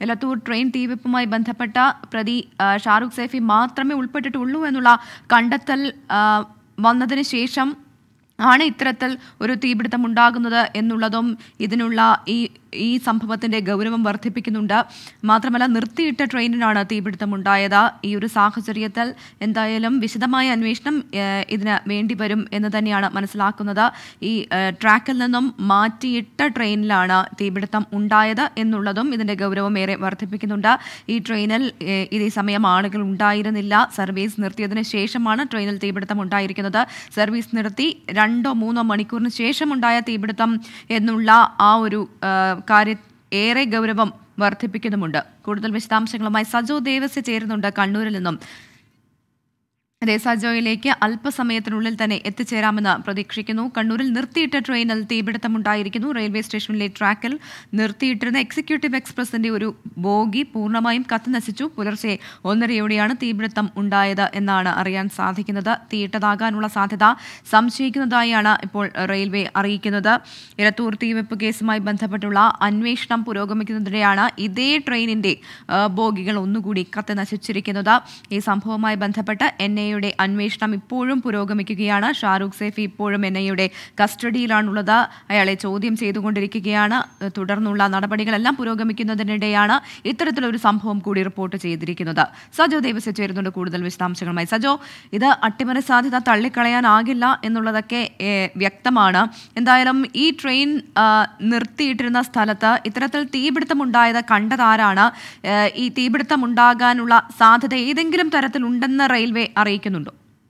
Elathur train തീവെപ്പുമായി ബന്ധപ്പെട്ട പ്രതി ആ, ഷാറുഖ് സൈഫി മാത്രമേ ഉൾപ്പെട്ടിട്ടുള്ളൂ എന്നുള്ള കണ്ടെത്തൽ ആ, വന്നതിന് ശേഷം ആണ് ഇത്തരത്തിൽ ഒരു തീപിടുത്തം ഉണ്ടാകുന്നത് എന്നുള്ളതും ഇതിനുള്ള ഈ ഈ സംഭവത്തിന്റെ ഗൗരവം വർദ്ധിപ്പിക്കുന്നുണ്ട് മാത്രമല്ല നിർത്തിയിട്ട ട്രെയിനിനാണ് തീപിടുത്തം ഉണ്ടായത് ഈ ഒരു സാഹചര്യത്തിൽ എന്തായാലും വിശദമായ അന്വേഷണം ഏഹ്, ഇതിന് വേണ്ടിവരും എന്ന് തന്നെയാണ് മനസ്സിലാക്കുന്നത് ഈ ഏഹ്, ട്രാക്കിൽ നിന്നും മാറ്റിയിട്ട ട്രെയിനിലാണ് തീപിടുത്തം ഉണ്ടായത് എന്നുള്ളതും ഇതിന്റെ ഗൗരവം ഏറെ വർദ്ധിപ്പിക്കുന്നുണ്ട് ഈ ട്രെയിനിൽ ഏഹ്, ഇതേ സമയം ആളുകൾ ഉണ്ടായിരുന്നില്ല സർവീസ് നിർത്തിയതിന് ശേഷമാണ് ട്രെയിനിൽ തീപിടുത്തം ഉണ്ടായിരിക്കുന്നത് സർവീസ് നിർത്തി രണ്ടോ മൂന്നോ മണിക്കൂറിന് ശേഷം ഉണ്ടായ തീപിടുത്തം എന്നുള്ള ആ ഒരു ഏഹ്, കാര്യം ഏറെ ഗൗരവം വർദ്ധിപ്പിക്കുന്നുമുണ്ട് കൂടുതൽ വിശദാംശങ്ങളുമായി സജോ ദേവസ്യ ചേരുന്നുണ്ട് കണ്ണൂരിൽ നിന്നും അതെ സജോയിലേക്ക് അല്പസമയത്തിനുള്ളിൽ തന്നെ എത്തിച്ചേരാമെന്ന് പ്രതീക്ഷിക്കുന്നു കണ്ണൂരിൽ നിർത്തിയിട്ട ട്രെയിനിൽ തീപിടുത്തമുണ്ടായിരിക്കുന്നു റെയിൽവേ സ്റ്റേഷനിലെ ട്രാക്കിൽ നിർത്തിയിട്ടിരുന്ന എക്സിക്യൂട്ടീവ് എക്സ്പ്രസിന്റെ ഒരു ബോഗി പൂർണ്ണമായും കത്തിനശിച്ചു പുലർച്ചെ ഒന്നരയോടെയാണ് തീപിടുത്തം ഉണ്ടായത് എന്നാണ് അറിയാൻ സാധിക്കുന്നത് തീയിട്ടതാകാനുള്ള സാധ്യത സംശയിക്കുന്നതായാണ് ഇപ്പോൾ റെയിൽവേ അറിയിക്കുന്നത് ഇരത്തൂർ തീവെപ്പ് കേസുമായി ബന്ധപ്പെട്ടുള്ള അന്വേഷണം പുരോഗമിക്കുന്നതിനെയാണ് ഇതേ ട്രെയിനിന്റെ ആ, ബോഗികൾ ഒന്നുകൂടി കത്തി നശിച്ചിരിക്കുന്നത് ഈ സംഭവവുമായി ബന്ധപ്പെട്ട് എൻ ഐയുടെ അന്വേഷണം ഇപ്പോഴും പുരോഗമിക്കുകയാണ് ഷാറൂഖ് സേഫി ഇപ്പോഴും എൻ ഐയുടെ കസ്റ്റഡിയിലാണുള്ളത് അയാളെ ചോദ്യം ചെയ്തുകൊണ്ടിരിക്കുകയാണ് തുടർന്നുള്ള നടപടികളെല്ലാം പുരോഗമിക്കുന്നതിനിടെയാണ് ഇത്തരത്തിലൊരു സംഭവം കൂടി റിപ്പോർട്ട് ചെയ്തിരിക്കുന്നത് സജോ ദേവസ്യ ചേരുന്നുണ്ട് കൂടുതൽ വിശദാംശങ്ങളുമായി സജോ ഇത് അട്ടിമറി സാധ്യത തള്ളിക്കളയാനാകില്ല എന്നുള്ളതൊക്കെ ഏഹ്, വ്യക്തമാണ് എന്തായാലും ഈ ട്രെയിൻ ആ, നിർത്തിയിട്ടിരുന്ന സ്ഥലത്ത് ഇത്തരത്തിൽ തീപിടുത്തം ഉണ്ടായത് കണ്ടതാരാണ് ഏഹ്, ഈ തീപിടുത്തം ഉണ്ടാകാനുള്ള സാധ്യത ഏതെങ്കിലും തരത്തിലുണ്ടെന്ന് റെയിൽവേ അറിയിക്കുന്നുണ്ടോ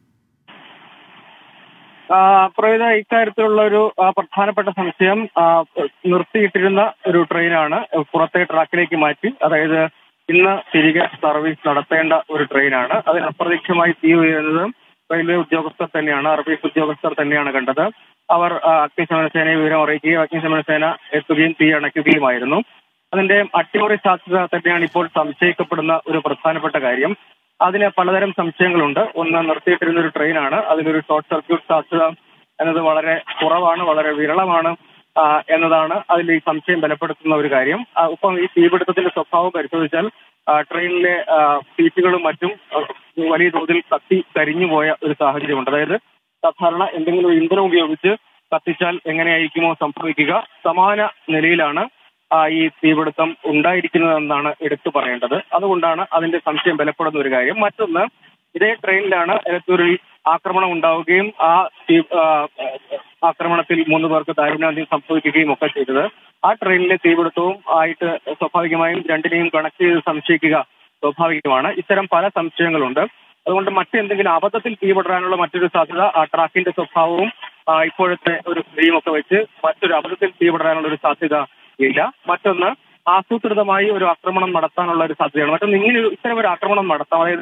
ആ, പ്രവിധ ഇക്കാര്യത്തിലുള്ള ഒരു ആ, പ്രധാനപ്പെട്ട സംശയം ആ, നിർത്തിയിട്ടിരുന്ന ഒരു ട്രെയിനാണ് പുറത്തെ ട്രാക്കിലേക്ക് മാറ്റി അതായത് ഇന്ന് തിരികെ സർവീസ് നടത്തേണ്ട ഒരു ട്രെയിനാണ് അതിന് അപ്രതീക്ഷിതമായി തീ ഉയരുന്നത് റെയിൽവേ ഉദ്യോഗസ്ഥർ തന്നെയാണ് സർവീസ് ഉദ്യോഗസ്ഥർ തന്നെയാണ് കണ്ടത് അവർ ആ, അഗ്നിശമന സേനയെ വിവരം അറിയിക്കുകയും അഗ്നിശമന സേന എത്തുകയും തീ അണയ്ക്കുകയുമായിരുന്നു അതിന്റെ അട്ടിമറി സാധ്യത തന്നെയാണ് ഇപ്പോൾ സംശയിക്കപ്പെടുന്ന ഒരു പ്രധാനപ്പെട്ട കാര്യം അതിന് പലതരം സംശയങ്ങളുണ്ട് ഒന്ന് നിർത്തിയിട്ടിരുന്ന ഒരു ട്രെയിനാണ് അതിലൊരു ഷോർട്ട് സർക്യൂട്ട് സാധ്യത എന്നത് വളരെ കുറവാണ് വളരെ വിരളമാണ് ആ, എന്നതാണ് അതിൽ ഈ സംശയം ബലപ്പെടുത്തുന്ന ഒരു കാര്യം ആ, ഒപ്പം ഈ തീപിടുത്തത്തിന്റെ സ്വഭാവം പരിശോധിച്ചാൽ ആ, ട്രെയിനിലെ ആ, സീറ്റുകളും മറ്റും ആ, വലിയ തോതിൽ കത്തി കരിഞ്ഞു പോയ ഒരു സാഹചര്യമുണ്ട് അതായത് സാധാരണ എന്തെങ്കിലും ഒരു ഇന്ധനം ഉപയോഗിച്ച് കത്തിച്ചാൽ എങ്ങനെയായിരിക്കുമോ സംഭവിക്കുക സമാന നിലയിലാണ് ആ, ഈ തീപിടുത്തം ഉണ്ടായിരിക്കുന്നതെന്നാണ് എടുത്തു പറയേണ്ടത് അതുകൊണ്ടാണ് അതിന്റെ സംശയം ബലപ്പെടുന്ന ഒരു കാര്യം മറ്റൊന്ന് ഇതേ ട്രെയിനിലാണ് എലത്തൂരിൽ ആക്രമണം ഉണ്ടാവുകയും ആ തീ- ആ, ആക്രമണത്തിൽ മൂന്ന് പേർക്ക് ദാരുണാന്ത്യം സംഭവിക്കുകയും ഒക്കെ ചെയ്തത് ആ ട്രെയിനിലെ തീപിടുത്തവും ആയിട്ട് സ്വാഭാവികമായും രണ്ടിനെയും കണക്ട് ചെയ്ത് സംശയിക്കുക സ്വാഭാവികമാണ് ഇത്തരം പല സംശയങ്ങളുണ്ട് അതുകൊണ്ട് മറ്റെന്തെങ്കിലും അബദ്ധത്തിൽ തീപിടാനുള്ള മറ്റൊരു സാധ്യത ആ ട്രാക്കിന്റെ സ്വഭാവവും ആ, ഇപ്പോഴത്തെ ഒരു സ്ഥിതിയും ഒക്കെ വെച്ച് മറ്റൊരു അബദ്ധത്തിൽ തീപിടാനുള്ള ഒരു സാധ്യത ഇല്ല മറ്റൊന്ന് ആസൂത്രിതമായി ഒരു ആക്രമണം നടത്താനുള്ള ഒരു സാധ്യതയാണ് മറ്റൊന്ന് ഇങ്ങനെ ഒരു- ഇത്തരം ഒരു ആക്രമണം നടത്താം അതായത്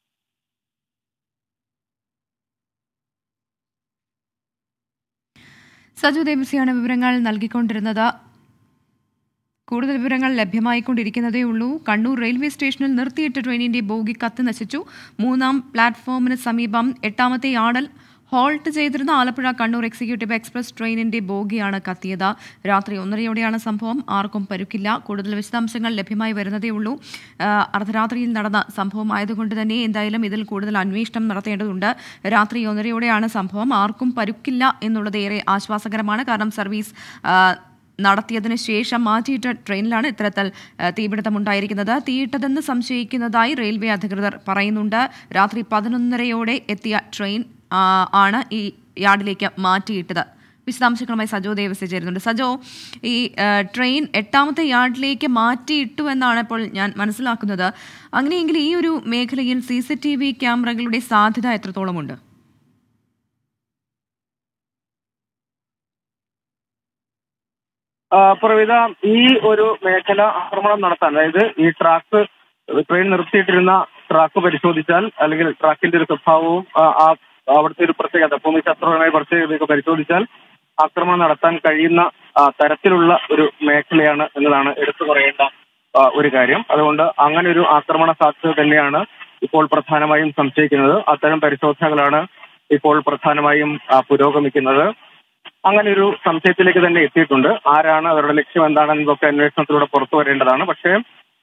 സജു ദേവസിയാണ് വിവരങ്ങൾ നൽകിക്കൊണ്ടിരുന്നത് കൂടുതൽ വിവരങ്ങൾ ലഭ്യമായിക്കൊണ്ടിരിക്കുന്നതേ ഉള്ളൂ കണ്ണൂർ റെയിൽവേ സ്റ്റേഷനിൽ നിർത്തിയിട്ട ട്രെയിനിന്റെ ബോഗി കത്ത് നശിച്ചു മൂന്നാം പ്ലാറ്റ്ഫോമിന് സമീപം എട്ടാമത്തെ ആടൽ ഹോൾട്ട് ചെയ്തിരുന്ന ആലപ്പുഴ കണ്ണൂർ എക്സിക്യൂട്ടീവ് എക്സ്പ്രസ് ട്രെയിനിന്റെ ബോഗിയാണ് കത്തിയത് രാത്രി ഒന്നരയോടെയാണ് സംഭവം ആർക്കും പരുക്കില്ല കൂടുതൽ വിശദാംശങ്ങൾ ലഭ്യമായി വരുന്നതേ ഉള്ളൂ ആ, അർദ്ധരാത്രിയിൽ നടന്ന സംഭവം ആയതുകൊണ്ട് തന്നെ എന്തായാലും ഇതിൽ കൂടുതൽ അന്വേഷണം നടത്തേണ്ടതുണ്ട് രാത്രി ഒന്നരയോടെയാണ് സംഭവം ആർക്കും പരുക്കില്ല എന്നുള്ളത് ഏറെ ആശ്വാസകരമാണ് കാരണം സർവീസ് ആ, നടത്തിയതിന് ശേഷം മാറ്റിയിട്ട ട്രെയിനിലാണ് ഇത്തരത്തിൽ ആ, തീപിടുത്തമുണ്ടായിരിക്കുന്നത് തീയിട്ടതെന്ന് സംശയിക്കുന്നതായി റെയിൽവേ അധികൃതർ പറയുന്നുണ്ട് രാത്രി പതിനൊന്നരയോടെ എത്തിയ ട്രെയിൻ ആ, ആണ് ഈ യാർഡിലേക്ക് മാറ്റിയിട്ടത് വിശദാംശങ്ങളുമായി സജോ ദേവസ്യ ചേരുന്നുണ്ട് സജോ ഈ ആ, ട്രെയിൻ എട്ടാമത്തെ യാർഡിലേക്ക് മാറ്റിയിട്ടു എന്നാണ് ഇപ്പോൾ ഞാൻ മനസ്സിലാക്കുന്നത് അങ്ങനെയെങ്കിൽ ഈ ഒരു മേഖലയിൽ സി സി ടി വി ക്യാമറകളുടെ സാധ്യത എത്രത്തോളമുണ്ട് ആ, പ്രവിധ ഈ ഒരു മേഖല ആക്രമണം നടത്താൻ അതായത് ഈ ട്രാക്ക് ട്രെയിൻ നിർത്തിയിട്ടിരുന്ന ട്രാക്ക് പരിശോധിച്ചാൽ അല്ലെങ്കിൽ ട്രാക്കിന്റെ ഒരു സ്വഭാവവും ആ, ആ അവിടുത്തെ ഒരു പ്രത്യേകത ഭൂമിശാസ്ത്രപരമായ പ്രത്യേകതയൊക്കെ പരിശോധിച്ചാൽ ആക്രമണം നടത്താൻ കഴിയുന്ന ആ, തരത്തിലുള്ള ഒരു മേഖലയാണ് എന്നതാണ് എടുത്തു പറയേണ്ട ആ, ഒരു കാര്യം അതുകൊണ്ട് അങ്ങനെ ഒരു ആക്രമണ സാധ്യത തന്നെയാണ് ഇപ്പോൾ പ്രധാനമായും സംശയിക്കുന്നത് അത്തരം പരിശോധനകളാണ് ഇപ്പോൾ പ്രധാനമായും ആ, പുരോഗമിക്കുന്നത് അങ്ങനെ ഒരു സംശയത്തിലേക്ക് തന്നെ എത്തിയിട്ടുണ്ട് ആരാണ് അവരുടെ ലക്ഷ്യം എന്താണെന്നതൊക്കെ അന്വേഷണത്തിലൂടെ പുറത്തു വരേണ്ടതാണ് പക്ഷേ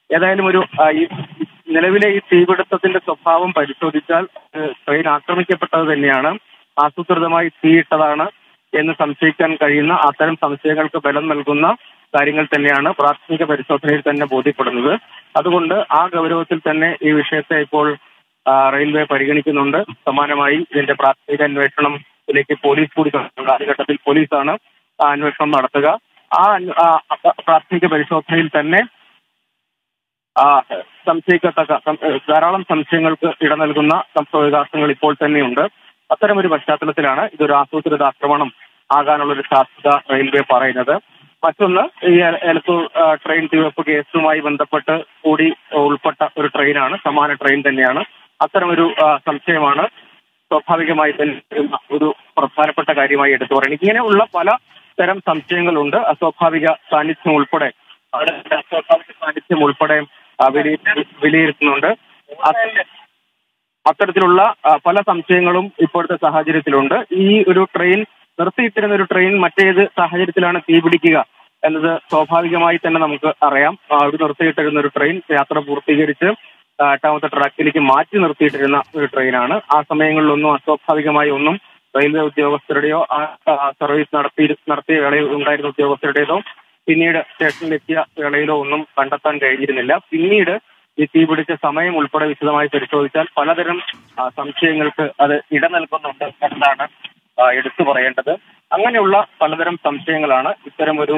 ഏതായാലും ഒരു ആ, ഈ നിലവിലെ ഈ തീപിടുത്തത്തിന്റെ സ്വഭാവം പരിശോധിച്ചാൽ ഏഹ്, ട്രെയിൻ ആക്രമിക്കപ്പെട്ടത് തന്നെയാണ് ആസൂത്രിതമായി തീയിട്ടതാണ് എന്ന് സംശയിക്കാൻ കഴിയുന്ന അത്തരം സംശയങ്ങൾക്ക് ബലം നൽകുന്ന കാര്യങ്ങൾ തന്നെയാണ് പ്രാഥമിക പരിശോധനയിൽ തന്നെ ബോധ്യപ്പെടുന്നത് അതുകൊണ്ട് ആ ഗൗരവത്തിൽ തന്നെ ഈ വിഷയത്തെ ഇപ്പോൾ ആ, റെയിൽവേ പരിഗണിക്കുന്നുണ്ട് സമാനമായി ഇതിന്റെ പ്രാഥമിക അന്വേഷണത്തിലേക്ക് പോലീസ് കൂടി കടന്നു കാലഘട്ടത്തിൽ പോലീസാണ് ആ അന്വേഷണം നടത്തുക ആ അന്വ- ആ, അ- പ്രാഥമിക പരിശോധനയിൽ തന്നെ ആ, സംശയിക്കത്തക്ക സം- ഏഹ് ധാരാളം സംശയങ്ങൾക്ക് ഇട നൽകുന്ന സംഭവവികാസങ്ങൾ ഇപ്പോൾ തന്നെയുണ്ട് അത്തരമൊരു പശ്ചാത്തലത്തിലാണ് ഇതൊരു ആസൂത്രിത ആക്രമണം ആകാനുള്ള ഒരു സാധ്യത റെയിൽവേ പറയുന്നത് മറ്റൊന്ന് ഈ എ- എലത്തൂർ ആ, ട്രെയിൻ തീവെപ്പ് കേസുമായി ബന്ധപ്പെട്ട് കൂടി ഉൾപ്പെട്ട ഒരു ട്രെയിനാണ് സമാന ട്രെയിൻ തന്നെയാണ് അത്തരമൊരു ആ, സംശയമാണ് സ്വാഭാവികമായി തന്നെ ഒരു പ്രധാനപ്പെട്ട കാര്യമായി എടുത്തു പറയുന്നത് ഇങ്ങനെയുള്ള പല തരം സംശയങ്ങളുണ്ട് അസ്വാഭാവിക സാന്നിധ്യം ഉൾപ്പെടെ അവിടെ അസ്വാഭാവിക സാന്നിധ്യം ഉൾപ്പെടെ ആ, വിലയി- വിലയിരുത്തുന്നുണ്ട് അത് അത്തരത്തിലുള്ള ആ, പല സംശയങ്ങളും ഇപ്പോഴത്തെ സാഹചര്യത്തിലുണ്ട് ഈ ഒരു ട്രെയിൻ നിർത്തിയിട്ടിരുന്ന ഒരു ട്രെയിൻ മറ്റേത് സാഹചര്യത്തിലാണ് തീപിടിക്കുക എന്നത് സ്വാഭാവികമായി തന്നെ നമുക്ക് അറിയാം ആ, ഒരു നിർത്തിയിട്ടിരുന്ന ഒരു ട്രെയിൻ യാത്ര പൂർത്തീകരിച്ച് ആ, എട്ടാമത്തെ ട്രാക്കിലേക്ക് മാറ്റി നിർത്തിയിട്ടിരുന്ന ഒരു ട്രെയിനാണ് ആ സമയങ്ങളിലൊന്നും അസ്വാഭാവികമായി ഒന്നും റെയിൽവേ ഉദ്യോഗസ്ഥരുടെയോ ആ ആ, സർവീസ് നടത്തി നടത്തിയ വേളയിൽ ഉണ്ടായിരുന്ന ഉദ്യോഗസ്ഥരുടേതോ പിന്നീട് സ്റ്റേഷനിലെത്തിയ വേളയിലോ ഒന്നും കണ്ടെത്താൻ കഴിഞ്ഞിരുന്നില്ല പിന്നീട് ഈ തീപിടിച്ച സമയം ഉൾപ്പെടെ വിശദമായി പരിശോധിച്ചാൽ പലതരം ആ, സംശയങ്ങൾക്ക് അത് ഇട നൽകുന്നുണ്ട് എന്നതാണ് ആ, എടുത്തു പറയേണ്ടത് അങ്ങനെയുള്ള പലതരം സംശയങ്ങളാണ് ഇത്തരം ഒരു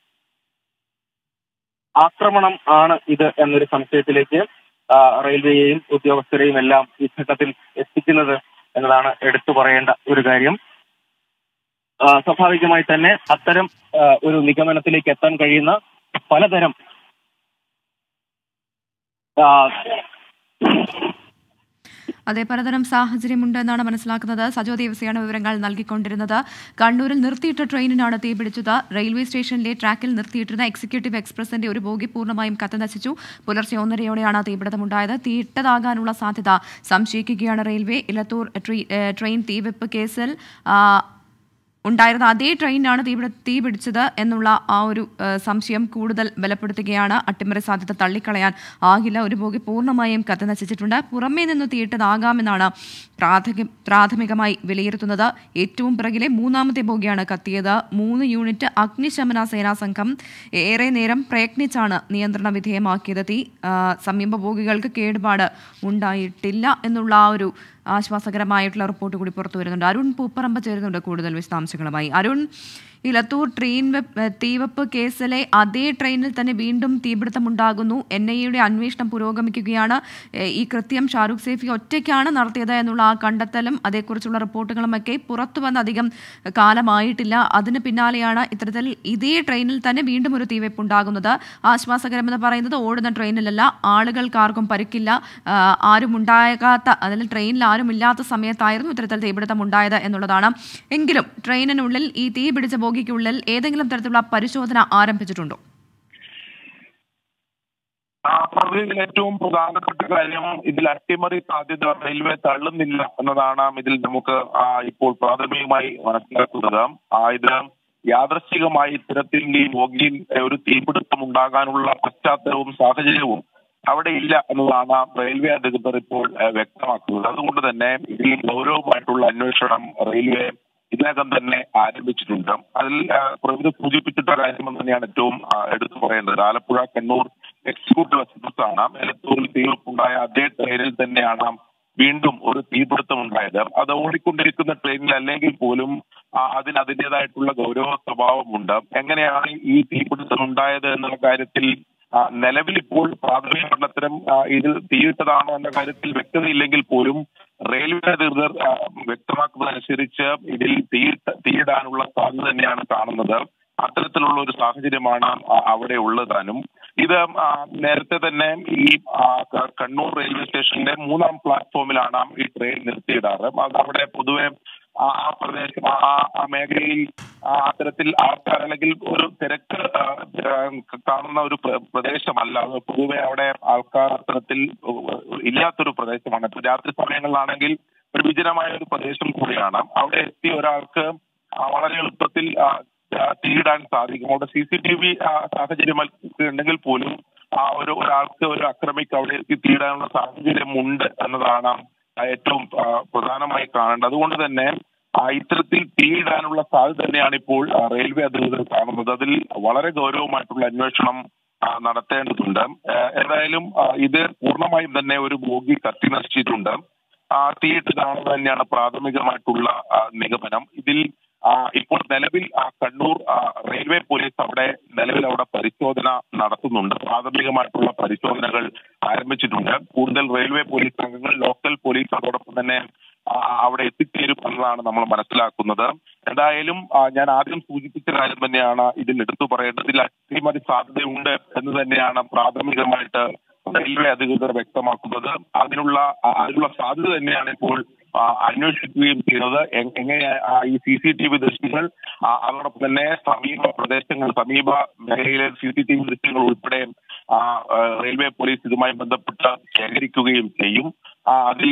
ആക്രമണം ആണ് ഇത് എന്നൊരു സംശയത്തിലേക്ക് ആ, റെയിൽവേയെയും ഉദ്യോഗസ്ഥരെയും എല്ലാം ഈ ഘട്ടത്തിൽ എത്തിക്കുന്നത് എന്നതാണ് എടുത്തു പറയേണ്ട ഒരു കാര്യം ആ, സ്വാഭാവികമായി തന്നെ അത്തരം ആ, ഒരു നിഗമനത്തിലേക്ക് എത്താൻ കഴിയുന്ന പലതരം ആ, അതേ പലതരം സാഹചര്യമുണ്ട് എന്നാണ് മനസ്സിലാക്കുന്നത് സജോ ദേവസ്യാണ് വിവരങ്ങൾ നൽകിക്കൊണ്ടിരുന്നത് കണ്ണൂരിൽ നിർത്തിയിട്ട ട്രെയിനിനാണ് തീപിടിച്ചത് റെയിൽവേ സ്റ്റേഷനിലെ ട്രാക്കിൽ നിർത്തിയിട്ടിരുന്ന എക്സിക്യൂട്ടീവ് എക്സ്പ്രസിന്റെ ഒരു ബോഗി പൂർണ്ണമായും കത്തിനശിച്ചു പുലർച്ചെ ഒന്നരയോടെയാണ് തീപിടുത്തമുണ്ടായത് തീയിട്ടതാകാനുള്ള സാധ്യത സംശയിക്കുകയാണ് റെയിൽവേ ഇലത്തൂർ ട്രീ- ഏഹ് ട്രെയിൻ തീവെപ്പ് കേസിൽ ആ, ഉണ്ടായിരുന്ന അതേ ട്രെയിനാണ് തീപിടി തീ പിടിച്ചത് എന്നുള്ള ആ ഒരു ഏഹ്, സംശയം കൂടുതൽ ബലപ്പെടുത്തുകയാണ് അട്ടിമറി സാധ്യത തള്ളിക്കളയാൻ ആകില്ല ഒരു ബോഗി പൂർണ്ണമായും കത്തിനശിച്ചിട്ടുണ്ട് പുറമേ നിന്ന് തീയിട്ടതാകാമെന്നാണ് പ്രാഥമിക പ്രാഥമികമായി വിലയിരുത്തുന്നത് ഏറ്റവും പിറകിലെ മൂന്നാമത്തെ ബോഗിയാണ് കത്തിയത് മൂന്ന് യൂണിറ്റ് അഗ്നിശമന സേനാ സംഘം ഏറെ നേരം പ്രയത്നിച്ചാണ് നിയന്ത്രണ വിധേയമാക്കിയത് തീ ആ, സമീപ ബോഗികൾക്ക് കേടുപാട് ഉണ്ടായിട്ടില്ല എന്നുള്ള ആ ഒരു ആശ്വാസകരമായിട്ടുള്ള റിപ്പോർട്ട് കൂടി പുറത്തു വരുന്നുണ്ട് അരുൺ പൂപ്പറമ്പ ചേരുന്നുണ്ട് കൂടുതൽ വിശദാംശങ്ങളുമായി അരുൺ ഈ ലത്തൂർ ട്രെയിൻ വെപ്പ് ഏഹ് തീവെപ്പ് കേസിലെ അതേ ട്രെയിനിൽ തന്നെ വീണ്ടും തീപിടുത്തമുണ്ടാകുന്നു എൻ ഐ എയുടെ അന്വേഷണം പുരോഗമിക്കുകയാണ് ഏഹ് ഈ കൃത്യം ഷാരൂഖ് സേഫി ഒറ്റയ്ക്കാണ് നടത്തിയത് എന്നുള്ള ആ കണ്ടെത്തലും അതേക്കുറിച്ചുള്ള റിപ്പോർട്ടുകളുമൊക്കെ പുറത്തു വന്ന് അധികം കാലമായിട്ടില്ല അതിന് പിന്നാലെയാണ് ഇത്തരത്തിൽ ഇതേ ട്രെയിനിൽ തന്നെ വീണ്ടും ഒരു തീവെപ്പ് ഉണ്ടാകുന്നത് ആശ്വാസകരമെന്ന് പറയുന്നത് ഓടുന്ന ട്രെയിനിലല്ല ആളുകൾക്കാർക്കും പരിക്കില്ല ആ, ആരും ഉണ്ടാകാത്ത അതിൽ ട്രെയിനിൽ ആരും ഇല്ലാത്ത സമയത്തായിരുന്നു ഇത്തരത്തിൽ തീപിടുത്തം ഉണ്ടായത് എന്നുള്ളതാണ് എങ്കിലും ട്രെയിനിനുള്ളിൽ ഈ തീ പിടിച്ച ബോഗിക്കുള്ളിൽ ഏതെങ്കിലും തരത്തിലുള്ള പരിശോധന ആരംഭിച്ചിട്ടുണ്ടോ ആ പറഞ്ഞതിൽ ഏറ്റവും പ്രധാനപ്പെട്ട കാര്യം ഇതിൽ അട്ടിമറി സാധ്യത റെയിൽവേ തള്ളുന്നില്ല എന്നതാണ് ഇതിൽ നമുക്ക് ആ, ഇപ്പോൾ പ്രാഥമികമായി മനസ്സിലാക്കുന്നത് ആ ഇത് യാദൃശ്ചികമായി ഇത്തരത്തിൽ ഈ ബോഗിയിൽ ഒരു തീപിടുത്തം ഉണ്ടാകാനുള്ള പശ്ചാത്തലവും സാഹചര്യവും അവിടെ ഇല്ല എന്നതാണ് റെയിൽവേ അധികൃതർ ഇപ്പോൾ ആ, വ്യക്തമാക്കുന്നത് അതുകൊണ്ട് തന്നെ ഇതിൽ ഗൗരവമായിട്ടുള്ള അന്വേഷണം റെയിൽവേ ഇതിനകം തന്നെ ആരംഭിച്ചിട്ടുണ്ട് അതിൽ ആ, പ്രവിധ സൂചിപ്പിച്ചിട്ട കാര്യം തന്നെയാണ് ഏറ്റവും ആ, എടുത്തു പറയേണ്ടത് ആലപ്പുഴ കണ്ണൂർ എക്സിക്യൂട്ടീവ് എക്സ്പ്രസ് ആണ് എലത്തൂരിൽ തീവെപ്പുണ്ടായ അതേ ട്രെയിനിൽ തന്നെയാണ് വീണ്ടും ഒരു തീപിടുത്തം ഉണ്ടായത് അത് ഓടിക്കൊണ്ടിരിക്കുന്ന ട്രെയിനിൽ അല്ലെങ്കിൽ പോലും ആ, അതിന് അതിൻ്റെതായിട്ടുള്ള ഗൗരവ സ്വഭാവമുണ്ട് എങ്ങനെയാണ് ഈ തീപിടുത്തം ഉണ്ടായത് എന്നുള്ള കാര്യത്തിൽ ആ, നിലവിൽ ഇപ്പോൾ പ്രാഥമിക പഠനത്തിനും ആ, ഇതിൽ തീയിട്ടതാണോ എന്ന കാര്യത്തിൽ വ്യക്തതയില്ലെങ്കിൽ പോലും റെയിൽവേ അധികൃതർ ആ, വ്യക്തമാക്കുന്നതനുസരിച്ച് ഇതിൽ തീയിട്ട തീയിടാനുള്ള സാധ്യത തന്നെയാണ് കാണുന്നത് അത്തരത്തിലുള്ള ഒരു സാഹചര്യമാണ് ആ, അവിടെ ഉള്ളതാനും ഇത് ആ, നേരത്തെ തന്നെ ഈ ആ, ക- കണ്ണൂർ റെയിൽവേ സ്റ്റേഷന്റെ മൂന്നാം പ്ലാറ്റ്ഫോമിലാണ് ഈ ട്രെയിൻ നിർത്തിയിടാറ് അത് അവിടെ പൊതുവെ ആ ആ പ്രദേശം ആ ആ മേഖലയിൽ ആ അത്തരത്തിൽ ആൾക്കാർ അല്ലെങ്കിൽ ഒരു തിരക്ക് ആ, ആ, കാണുന്ന ഒരു പ്ര- പ്രദേശമല്ല അത് പൊതുവെ അവിടെ ആൾക്കാർ അത്തരത്തിൽ ഇല്ലാത്തൊരു പ്രദേശമാണ് ഇപ്പൊ രാത്രി സമയങ്ങളിലാണെങ്കിൽ ഒരു വിജനമായ ഒരു പ്രദേശം കൂടിയാണ് അവിടെ എത്തിയ ഒരാൾക്ക് ആ, വളരെ എളുപ്പത്തിൽ ആ, ആ, തീയിടാൻ സാധിക്കും അവിടെ സി സി ടി വി സാഹചര്യം ഉണ്ടെങ്കിൽ പോലും ആ ഒരു ഒരാൾക്ക് ഒരു അക്രമിക്ക് അവിടെ എത്തിത്തീരാനുള്ള സാഹചര്യമുണ്ട് എന്നതാണ് ആ ഏറ്റവും ആ, പ്രധാനമായി കാണേണ്ടത് അതുകൊണ്ട് തന്നെ ആ, ഇത്തരത്തിൽ തീയിടാനുള്ള സാധ്യത തന്നെയാണ് ഇപ്പോൾ ആ, റെയിൽവേ അധികൃതർ കാണുന്നത് അതിൽ വളരെ ഗൗരവമായിട്ടുള്ള അന്വേഷണം ആ, നടത്തേണ്ടതുണ്ട് ആ, എന്തായാലും ആ, ഇത് പൂർണ്ണമായും തന്നെ ഒരു ബോഗി കത്തി നശിച്ചിട്ടുണ്ട് ആ, തീയിട്ട് കാണുന്നത് തന്നെയാണ് പ്രാഥമികമായിട്ടുള്ള ആ, നിഗമനം ഇതിൽ ആ, ഇപ്പോൾ നിലവിൽ ആ, കണ്ണൂർ ആ, റെയിൽവേ പോലീസ് അവിടെ നിലവിൽ അവിടെ പരിശോധന നടത്തുന്നുണ്ട് പ്രാഥമികമായിട്ടുള്ള പരിശോധനകൾ ആരംഭിച്ചിട്ടുണ്ട് കൂടുതൽ റെയിൽവേ പോലീസ് അംഗങ്ങൾ ലോക്കൽ പോലീസ് അതോടൊപ്പം തന്നെ ആ, അവിടെ എത്തിച്ചേരും എന്നതാണ് നമ്മൾ മനസ്സിലാക്കുന്നത് എന്തായാലും ആ, ഞാൻ ആദ്യം സൂചിപ്പിച്ച കാര്യം തന്നെയാണ് ഇതിൽ എടുത്തു പറയേണ്ടത് ഇതിൽ അട്ടിമറി സാധ്യതയുണ്ട് എന്ന് തന്നെയാണ് പ്രാഥമികമായിട്ട് റെയിൽവേ അധികൃതർ വ്യക്തമാക്കുന്നത് അതിനുള്ള ആ, അതിനുള്ള സാധ്യത തന്നെയാണ് ഇപ്പോൾ ആ, അന്വേഷിക്കുകയും ചെയ്യുന്നത് എ- എങ്ങനെ ആ, ഈ സി സി ടി വി ദൃശ്യങ്ങൾ ആ, അതോടൊപ്പം തന്നെ സമീപ പ്രദേശങ്ങൾ സമീപ മേഖലയിലെ സി സി ടി വി ദൃശ്യങ്ങൾ ഉൾപ്പെടെ ആ, ആ, റെയിൽവേ പോലീസ് ഇതുമായി ബന്ധപ്പെട്ട് ശേഖരിക്കുകയും ചെയ്യും ആ, അതിൽ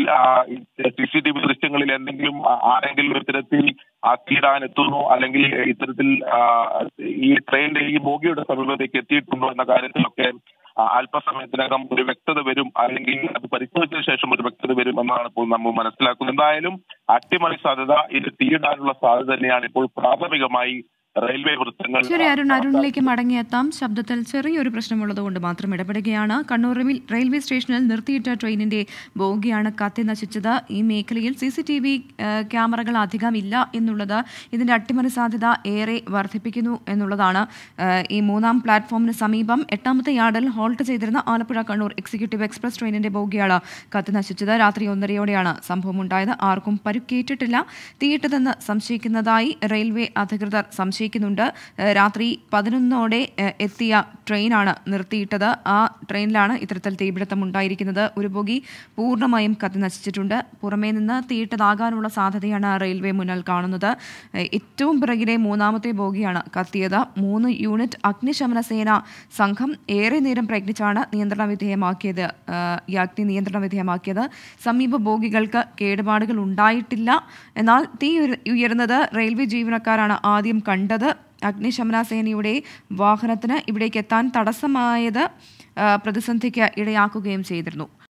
സി സി ടി വി ദൃശ്യങ്ങളിൽ എന്തെങ്കിലും ആ, ആരെങ്കിലും ഇത്തരത്തിൽ തീടാൻ എത്തുന്നു അല്ലെങ്കിൽ ഇത്തരത്തിൽ ആ, ഈ ട്രെയിനിന്റെ ഈ ബോഗിയുടെ സമീപത്തേക്ക് എത്തിയിട്ടുണ്ടോ എന്ന കാര്യത്തിലൊക്കെ ആ, അല്പസമയത്തിനകം ഒരു വ്യക്തത വരും അല്ലെങ്കിൽ അത് പരിശോധിച്ചതിന് ശേഷം ഒരു വ്യക്തത വരും എന്നാണ് ഇപ്പോൾ നമ്മൾ മനസ്സിലാക്കുന്നത് എന്തായാലും അട്ടിമറി സാധ്യത ഇത് തീയിടാനുള്ള സാധ്യത തന്നെയാണ് ഇപ്പോൾ പ്രാഥമികമായി റെയിൽവേ വൃത്തങ്ങൾ ശരി അരുൺ അരുണിലേക്ക് മടങ്ങിയെത്താം ശബ്ദത്തിൽ ചെറിയൊരു പ്രശ്നമുള്ളത് കൊണ്ട് മാത്രം ഇടപെടുകയാണ് കണ്ണൂർ റെയിൽ- റെയിൽവേ സ്റ്റേഷനിൽ നിർത്തിയിട്ട ട്രെയിനിന്റെ ബോഗിയാണ് കത്തി നശിച്ചത് ഈ മേഖലയിൽ സി സി ടി വി ക്യാമറകൾ അധികം ഇല്ല എന്നുള്ളത് ഇതിന്റെ അട്ടിമറി സാധ്യത ഏറെ വർദ്ധിപ്പിക്കുന്നു എന്നുള്ളതാണ് ഏഹ്, ഈ മൂന്നാം പ്ലാറ്റ്ഫോമിന് സമീപം എട്ടാമത്തെ യാർഡിൽ ഹോൾട്ട് ചെയ്തിരുന്ന ആലപ്പുഴ കണ്ണൂർ എക്സിക്യൂട്ടീവ് എക്സ്പ്രസ് ട്രെയിനിന്റെ ബോഗിയാണ് കത്തി നശിച്ചത് രാത്രി ഒന്നരയോടെയാണ് സംഭവം ഉണ്ടായത് ആർക്കും പരുക്കേറ്റിട്ടില്ല തീയിട്ടതെന്ന് സംശയിക്കുന്നതായി റെയിൽവേ അധികൃതർ സംശയിക്കുന്നുണ്ട് ഏഹ് രാത്രി പതിനൊന്നോടെ ഏഹ് എത്തിയ ട്രെയിനാണ് നിർത്തിയിട്ടത് ആ ട്രെയിനിലാണ് ഇത്തരത്തിൽ തീപിടുത്തം ഉണ്ടായിരിക്കുന്നത് ഒരു ബോഗി പൂർണ്ണമായും കത്തി നശിച്ചിട്ടുണ്ട് പുറമേ നിന്ന് തീയിട്ടതാകാനുള്ള സാധ്യതയാണ് റെയിൽവേ മുന്നിൽ കാണുന്നത് ഏഹ് ഏറ്റവും പിറകിലെ മൂന്നാമത്തെ ബോഗിയാണ് കത്തിയത് മൂന്ന് യൂണിറ്റ് അഗ്നിശമന സേന സംഘം ഏറെ നേരം പ്രയത്നിച്ചാണ് നിയന്ത്രണ വിധേയമാക്കിയത് ഏഹ് ഈ അഗ്നി നിയന്ത്രണ വിധേയമാക്കിയത് സമീപ ബോഗികൾക്ക് കേടുപാടുകൾ ഉണ്ടായിട്ടില്ല എന്നാൽ തീ ഉയർ- ഉയർന്നത് റെയിൽവേ ജീവനക്കാരാണ് ആദ്യം കണ്ടത് അഗ്നിശമന സേനയുടെ വാഹനത്തിന് ഇവിടേക്ക് എത്താൻ തടസ്സമായത് ആ, പ്രതിസന്ധിക്ക് ഇടയാക്കുകയും ചെയ്തിരുന്നു